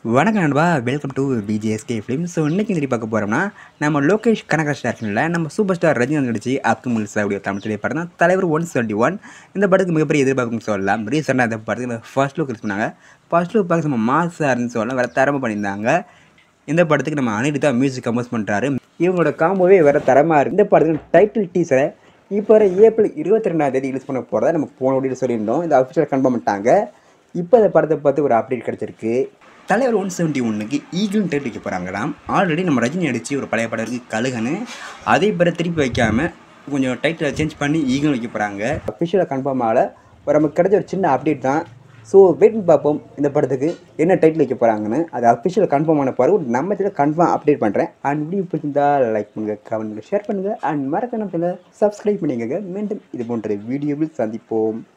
வணக்கம் நண்பா welcome to P G S K film so இன்றைக்கி இந்த பார்க்க போகிறோம்னா நம்ம லோகேஷ் கனகராஜ் டேரக்ஷனில் நம்ம சூப்பர் ஸ்டார் ரஜினிகாந்த் நடிச்சு அக்குமுல் சாவுடைய தமிழ் திரைப்படம் தான் தலைவர் ஒன் செவன்ட்டி ஒன் இந்த படத்துக்கு மிகப்பெரிய எதிர்பார்ப்புன்னு சொல்லலாம் ரீசெண்டாக இந்த படத்துக்கு ஃபர்ஸ்ட் லுக் ரிலீஸ் பண்ணாங்க ஃபர்ஸ்ட் லுக் பார்க்க நம்ம மாசாக இருந்து சொல்லலாம் வேறு தரமாக பண்ணியிருந்தாங்க இந்த படத்துக்கு நம்ம அனிருத்தா மியூசிக் கம்போஸ் பண்ணுறாரு இவங்களோட காம்போவே வேறு தரமாக இருக்குது இந்த படத்துக்கு டைட்டில் டீசரை இப்போ வர ஏப்ரல் இருபத்தி ரெண்டாம் தேதி ரிலீஸ் பண்ண போகிறதா நம்ம போன வீடியோ சொல்லியிருந்தோம் இந்த அஃபிஷியல் கன்ஃபார்ம் பண்ணிட்டாங்க இப்போ இந்த படத்தை பார்த்து ஒரு அப்டேட் கிடச்சிருக்கு தலைவர் ஒன் செவன்ட்டி ஒன்றுக்கு ஈகிள்னு டைட்டில் வைக்க போகிறாங்களாம் ஆல்ரெடி நம்ம ரஜினி அடித்து ஒரு பழைய படம் இருக்குது கழுகன்னு அதே பேரை திருப்பி வைக்காமல் கொஞ்சம் டைட்டிலை சேஞ்ச் பண்ணி ஈகிள் வைக்க போகிறாங்க அஃபிஷியலாக கன்ஃபார்ம் ஆகல ஒரு நமக்கு கிடைச்ச ஒரு சின்ன அப்டேட் தான் ஸோ வெயிட் பண்ணி பார்ப்போம் இந்த படத்துக்கு என்ன டைட்டில் வைக்க போகிறாங்கன்னு அது அஃபிஷியல் கன்ஃபார்ம் ஆன பிறகு நம்ம இதில் கன்ஃபார்ம் அப்டேட் பண்ணுறேன் அண்ட் வீடியோ பிடிச்சிருந்தா லைக் பண்ணுங்கள் கமெண்ட் பண்ணுங்கள் ஷேர் பண்ணுங்கள் அண்ட் மறக்காம சப்ஸ்கிரைப் பண்ணிக்கங்க மீண்டும் இது போன்ற வீடியோவில் சந்திப்போம்